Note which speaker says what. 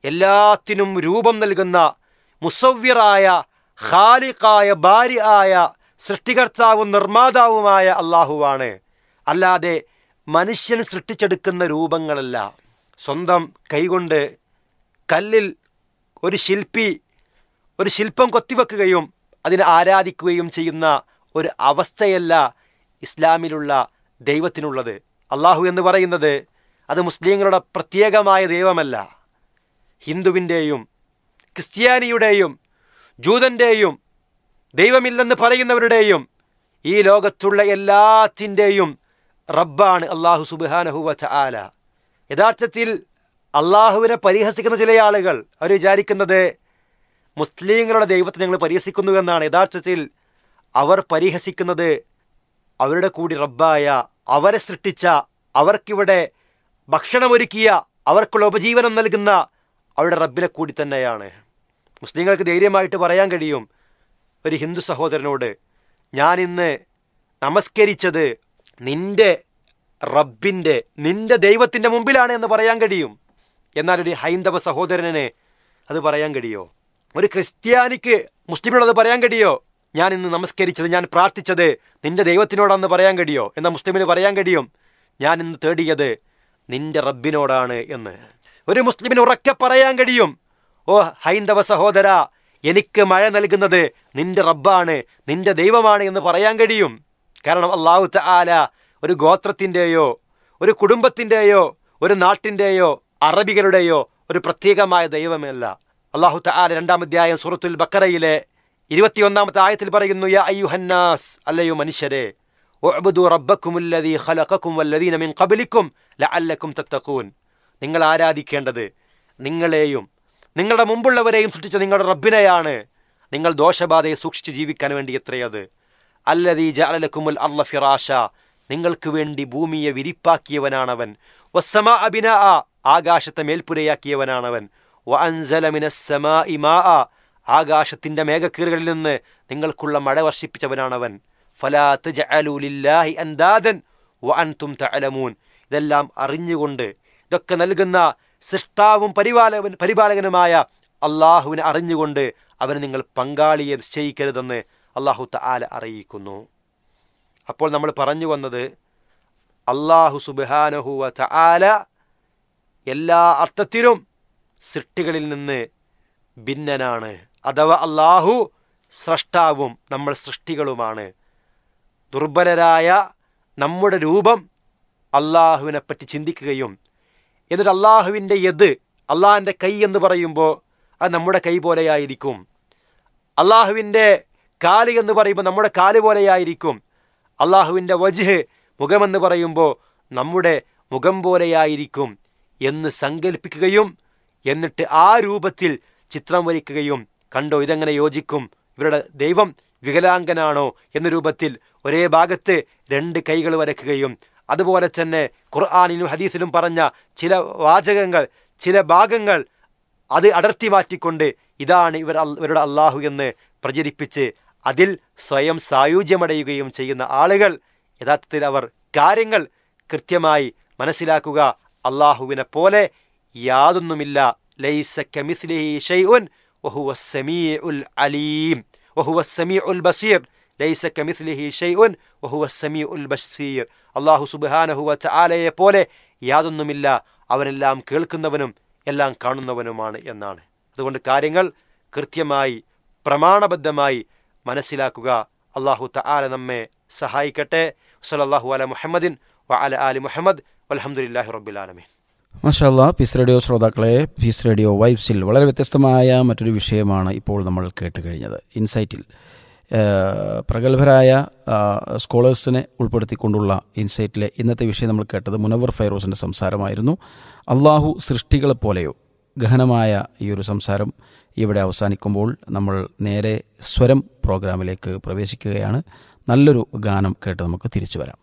Speaker 1: എല്ലാത്തിനും രൂപം നൽകുന്ന മുസവ്വിറായ ഖാലിഖായ ബാരിയായ സൃഷ്ടികർത്താവും നിർമ്മാതാവുമായ അള്ളാഹുവാണ് അല്ലാതെ മനുഷ്യൻ സൃഷ്ടിച്ചെടുക്കുന്ന രൂപങ്ങളല്ല സ്വന്തം കൈകൊണ്ട് കല്ലിൽ ഒരു ശില്പി ഒരു ശില്പം കൊത്തിവെക്കുകയും അതിനെ ആരാധിക്കുകയും ചെയ്യുന്ന ഒരു അവസ്ഥയല്ല ഇസ്ലാമിലുള്ള ദൈവത്തിനുള്ളത് അള്ളാഹു എന്ന് പറയുന്നത് അത് മുസ്ലിങ്ങളുടെ പ്രത്യേകമായ ദൈവമല്ല ഹിന്ദുവിൻ്റെയും ക്രിസ്ത്യാനിയുടെയും ജൂതൻ്റെയും ദൈവമില്ലെന്ന് പറയുന്നവരുടെയും ഈ ലോകത്തുള്ള എല്ലാത്തിൻ്റെയും റബ്ബാണ് അള്ളാഹു സുബാനഹുവ ചാല യഥാർത്ഥത്തിൽ അള്ളാഹുവിനെ പരിഹസിക്കുന്ന ചില ആളുകൾ അവർ വിചാരിക്കുന്നത് മുസ്ലിങ്ങളുടെ ദൈവത്തെ ഞങ്ങൾ പരിഹസിക്കുന്നു എന്നാണ് യഥാർത്ഥത്തിൽ അവർ പരിഹസിക്കുന്നത് അവരുടെ കൂടി റബ്ബായ അവരെ സൃഷ്ടിച്ച അവർക്കിവിടെ ഭക്ഷണമൊരുക്കിയ അവർക്കുള്ള ഉപജീവനം നൽകുന്ന അവരുടെ റബ്ബിനെ കൂടി തന്നെയാണ് മുസ്ലിങ്ങൾക്ക് ധൈര്യമായിട്ട് പറയാൻ കഴിയും ഒരു ഹിന്ദു സഹോദരനോട് ഞാൻ ഇന്ന് നമസ്കരിച്ചത് നിന്റെ റബ്ബിൻ്റെ നിന്റെ ദൈവത്തിൻ്റെ മുമ്പിലാണ് എന്ന് പറയാൻ കഴിയും എന്നാൽ ഒരു ഹൈന്ദവ സഹോദരനെ അത് പറയാൻ കഴിയോ ഒരു ക്രിസ്ത്യാനിക്ക് മുസ്ലിമിനോട് അത് പറയാൻ കഴിയോ ഞാൻ ഇന്ന് നമസ്കരിച്ചത് ഞാൻ പ്രാർത്ഥിച്ചത് നിന്റെ ദൈവത്തിനോടാണെന്ന് പറയാൻ കഴിയോ എന്നാൽ മുസ്ലിമിന് പറയാൻ കഴിയും ഞാൻ ഇന്ന് തേടിയത് നിന്റെ റബ്ബിനോടാണ് എന്ന് ഒരു മുസ്ലിമിന് ഉറക്കെ പറയാൻ കഴിയും ഓ ഹൈന്ദവ സഹോദര എനിക്ക് മഴ നൽകുന്നത് നിന്റെ റബ്ബാണ് നിന്റെ ദൈവമാണ് എന്ന് പറയാൻ കഴിയും കാരണം അള്ളാഹു ആല ഒരു ഗോത്രത്തിൻ്റെയോ ഒരു കുടുംബത്തിൻ്റെയോ ഒരു നാട്ടിൻ്റെയോ അറബികളുടെയോ ഒരു പ്രത്യേകമായ ദൈവമല്ല അള്ളാഹു ആല രണ്ടാം അധ്യായം സൂറത്തുൽ ബക്കറയിലെ ഇരുപത്തിയൊന്നാമത്തെ ആയത്തിൽ പറയുന്നു യാ അയ്യുഹന്നാസ് അല്ലയോ മനുഷ്യരെ ഉഅ്ബുദു റബ്ബക്കുമുല്ലദീ ഖലഖക്കും വല്ലദീന മിൻ ഖബ്ലിക്കും ലഅല്ലക്കും തത്തഖൂൻ നിങ്ങൾ ആരാധിക്കേണ്ടത് നിങ്ങളെയും നിങ്ങളുടെ മുമ്പുള്ളവരെയും സൃഷ്ടിച്ച നിങ്ങളുടെ റബ്ബിനെയാണ് നിങ്ങൾ ദോഷബാധയെ സൂക്ഷിച്ച് ജീവിക്കാൻ വേണ്ടി എത്രയത് അല്ലതീ ജഅലലക്കുമുൽ അർള ഫിറാഷ നിങ്ങൾക്ക് വേണ്ടി ഭൂമിയെ വിരിപ്പാക്കിയവനാണവൻ വസ്സമാ അബിന ആകാശത്തെ മേൽപ്പുരയാക്കിയവനാണവൻ വ അൻസല മിനസ്സമാഇ മാഅ ആകാശത്തിന്റെ മേഘക്കീറുകളിൽ നിന്ന് നിങ്ങൾക്കുള്ള മഴ വർഷിപ്പിച്ചവനാണവൻ ഫലാ തജഅലു ലില്ലാഹി അൻദാദൻ വ അൻതും തഅലമൂൻ ഇതെല്ലാം അറിഞ്ഞുകൊണ്ട് ഇതൊക്കെ നൽകുന്ന സൃഷ്ടാവും പരിപാലകൻ പരിപാലകനുമായ അള്ളാഹുവിനെ അറിഞ്ഞുകൊണ്ട് അവന് നിങ്ങൾ പങ്കാളിയെ നിശ്ചയിക്കരുതെന്ന് അള്ളാഹു തആല അറിയിക്കുന്നു അപ്പോൾ നമ്മൾ പറഞ്ഞു വന്നത് അള്ളാഹു സുബാനഹുവ തആല എല്ലാ അർത്ഥത്തിലും സൃഷ്ടികളിൽ നിന്ന് ഭിന്നനാണ് അഥവാ അള്ളാഹു സ്രഷ്ടാവും നമ്മൾ സൃഷ്ടികളുമാണ് ദുർബലരായ നമ്മുടെ രൂപം അള്ളാഹുവിനെ പറ്റി ചിന്തിക്കുകയും എന്നിട്ട് അള്ളാഹുവിൻ്റെ യദ് അള്ളാഹിൻ്റെ കൈ എന്ന് പറയുമ്പോൾ അത് നമ്മുടെ കൈ പോലെയായിരിക്കും അള്ളാഹുവിൻ്റെ കാല് എന്ന് പറയുമ്പോൾ നമ്മുടെ കാല് പോലെയായിരിക്കും അള്ളാഹുവിൻ്റെ വജ്ഹ് മുഖമെന്ന് പറയുമ്പോൾ നമ്മുടെ മുഖം പോലെയായിരിക്കും എന്ന് സങ്കല്പിക്കുകയും എന്നിട്ട് ആ രൂപത്തിൽ ചിത്രം വരയ്ക്കുകയും കണ്ടോ ഇതെങ്ങനെ യോജിക്കും ഇവരുടെ ദൈവം വികലാംഗനാണോ എന്ന രൂപത്തിൽ ഒരേ ഭാഗത്ത് രണ്ട് കൈകൾ വരയ്ക്കുകയും അതുപോലെ തന്നെ ഖുർആാനിലും ഹദീസിലും പറഞ്ഞ ചില വാചകങ്ങൾ ചില ഭാഗങ്ങൾ അത് അടർത്തി മാറ്റിക്കൊണ്ട് ഇതാണ് ഇവർ ഇവരുടെ അള്ളാഹു എന്ന് പ്രചരിപ്പിച്ച് അതിൽ സ്വയം സായുജ്യമടയുകയും ചെയ്യുന്ന ആളുകൾ യഥാർത്ഥത്തിൽ അവർ കാര്യങ്ങൾ കൃത്യമായി മനസ്സിലാക്കുക അള്ളാഹുവിനെ പോലെ യാതൊന്നുമില്ല ലൈസ കമിസ്ലിഹി ഷൈഉൻ വഹുവ സമീഉൽ അലീം വഹുവ സമീഉൽ ബസീർ ലൈസ കമിസ്ലിഹി ഷൈഉൻ വഹുവ സമീഉൽ ബസീർ അള്ളാഹു സുബ്ഹാനഹു വ തആലയെ പോലെ യാതൊന്നുമില്ല അവനെല്ലാം കേൾക്കുന്നവനും എല്ലാം കാണുന്നവനുമാണ് എന്നാണ് അതുകൊണ്ട് കാര്യങ്ങൾ കൃത്യമായി പ്രമാണബദ്ധമായി മനസ്സിലാക്കുക അള്ളാഹു തആല നമ്മെ സഹായിക്കട്ടെ സല്ലല്ലാഹു അല മുഹമ്മദിൻ വ അല ആലി മുഹമ്മദ് വൽഹംദുലില്ലാഹി റബ്ബിൽ ആലമീൻ
Speaker 2: മഷാല്ല പീസ് റേഡിയോ ശ്രോതാക്കളെ പീസ് റേഡിയോ വൈബ്സിൽ വളരെ വ്യത്യസ്തമായ മറ്റൊരു വിഷയമാണ് ഇപ്പോൾ നമ്മൾ കേട്ട് കഴിഞ്ഞത് ഇൻസൈറ്റിൽ പ്രഗത്ഭരായ സ്കോളേഴ്സിനെ ഉൾപ്പെടുത്തിക്കൊണ്ടുള്ള ഇൻസൈറ്റിലെ ഇന്നത്തെ വിഷയം നമ്മൾ കേട്ടത് മുനവർ ഫൈറോസിൻ്റെ സംസാരമായിരുന്നു അള്ളാഹു സൃഷ്ടികളെ പോലെയോ ഗഹനമായ ഈ ഒരു സംസാരം ഇവിടെ അവസാനിക്കുമ്പോൾ നമ്മൾ നേരെ സ്വരം പ്രോഗ്രാമിലേക്ക് പ്രവേശിക്കുകയാണ് നല്ലൊരു ഗാനം കേട്ട് നമുക്ക് തിരിച്ചു വരാം